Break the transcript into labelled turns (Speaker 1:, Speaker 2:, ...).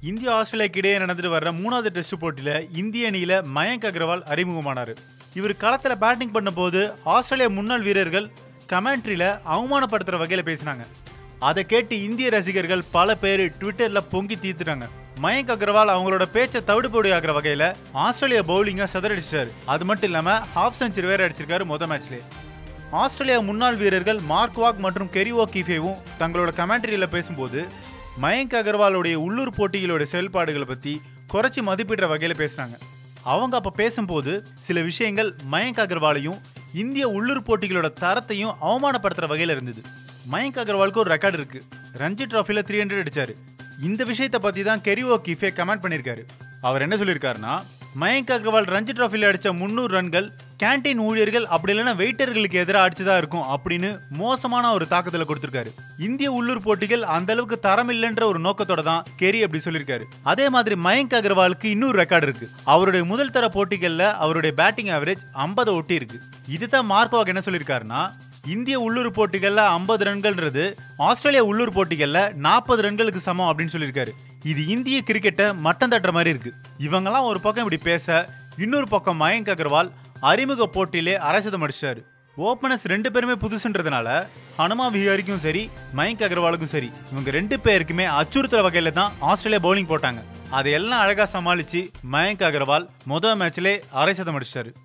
Speaker 1: India ஆஸ்திரேலியாக்கு இடையே நடந்துட்டு வர்ற மூணாவது டெஸ்ட் போட்டியில இந்திய அணியில மயங்க் அகர்வால் அறிமுகமானார் இவர் களத்தில் பேட்டிங் பண்ணும்போது ஆஸ்திரேலியா முன்னாள் வீரர்கள் கமெண்ட்ரியில அவமானப்படுத்துற வகையில பேசினாங்க அதை கேட்டு இந்திய ரசிகர்கள் பல பேர் ட்விட்டர்ல பொங்கி தீர்த்துட்டாங்க மயங்க் அகர்வால் அவங்களோட பேச்சை தவிடுபொடி ஆகிற வகையில ஆஸ்திரேலியா பவுலிங்கை சதறடிச்சாரு அது மட்டும் இல்லாம ஹாஃப் செஞ்சுரி வேற அடிச்சிருக்காரு மொத மேட்ச்லேயே ஆஸ்திரேலியா முன்னாள் வீரர்கள் மார்க் வாக் மற்றும் கெரிவோ கீஃபேவும் தங்களோட கமெண்ட்ரியில் பேசும்போது மயங்க் அகர்வாலுடைய உள்ளூர் போட்டிகளோட செயல்பாடுகளை பற்றி குறைச்சி மதிப்பிடுற வகையில் பேசுனாங்க அவங்க அப்போ பேசும்போது சில விஷயங்கள் மயங்க் அகர்வாலையும் இந்திய உள்ளூர் போட்டிகளோட தரத்தையும் அவமானப்படுத்துகிற வகையில் இருந்தது மயங்க் அகர்வாலுக்கு ஒரு ரெக்கார்டு இருக்கு ரஞ்சி ட்ராஃபியில் த்ரீ ஹண்ட்ரட் அடிச்சாரு இந்த விஷயத்தை பற்றி தான் கெரிவோ கீஃபே கமெண்ட் பண்ணியிருக்காரு அவர் என்ன சொல்லியிருக்காருன்னா மயங்க் அகர்வால் ரஞ்சி ட்ராஃபியில் அடித்த முந்நூறு ரன்கள் கேண்டீன் ஊழியர்கள் அப்படி இல்லைன்னா வெயிட்டர்களுக்கு எதிராக அடிச்சதா இருக்கும் அப்படின்னு மோசமான ஒரு தாக்கத்தில் கொடுத்துருக்காரு இந்திய உள்ளூர் போட்டிகள் அந்த அளவுக்கு தரம் இல்லைன்ற ஒரு நோக்கத்தோட தான் கெரி அப்படி சொல்லியிருக்காரு அதே மாதிரி மயங்க் அகர்வாலுக்கு இன்னொரு ரெக்கார்டு இருக்கு அவருடைய முதல் தர போட்டிகளில் அவருடைய பேட்டிங் ஆவரேஜ் 50 ஒட்டி இருக்கு இதுதான் மார்க்வாக் என்ன சொல்லியிருக்காருன்னா இந்திய உள்ளூர் போட்டிகள்ல 50 ரன்கள்ன்றது ஆஸ்திரேலியா உள்ளூர் போட்டிகள்ல நாற்பது ரன்களுக்கு சமம் அப்படின்னு சொல்லியிருக்காரு இது இந்திய கிரிக்கெட்டை மட்டம் தட்டுற மாதிரி இருக்கு இவங்கெல்லாம் ஒரு பக்கம் இப்படி பேச இன்னொரு பக்கம் மயங்க் அகர்வால் அறிமுக போட்டியிலே அரசதம் அடிச்சாரு ஓப்பனர்ஸ் ரெண்டு பேருமே புதுசுன்றதுனால ஹனுமா விஹாரிக்கும் சரி மயங்க் அகர்வாலுக்கும் சரி இவங்க ரெண்டு பேருக்குமே அச்சுறுத்துற வகையில தான் ஆஸ்திரேலியா பவுலிங் போட்டாங்க அதையெல்லாம் அழகா சமாளிச்சு மயங்க் அகர்வால் முதல் மேட்ச்லே அரை சதம் அடிச்சாரு